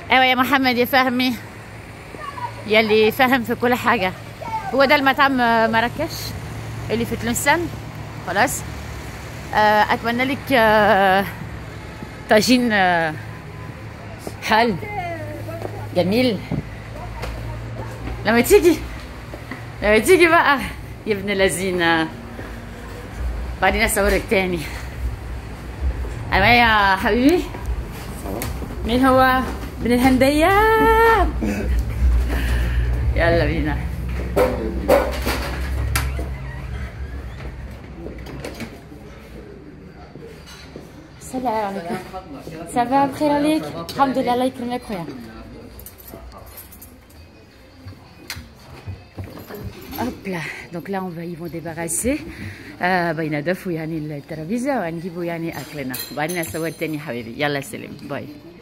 ايوه يا محمد يا فهمي يلي فاهم في كل حاجة هو ده المطعم آه، مراكش اللي في تلمسان خلاص آه، اتمنى لك آه، طاجين آه، حل جميل لما تيجي لما تيجي بقى يا ابن الذين بعدين اصورك تاني انا يا حبيبي مين هو من الهندية يلا بينا السلام عليكم سافا بخير عليك الحمد لله الله يكرمك خويا Hop là, donc là on va, ils vont débarrasser آه بينضفوا يعني الترابيزة وهنجيبوا يعني أكلنا وبعدين أصور تاني حبيبي يلا سلام باي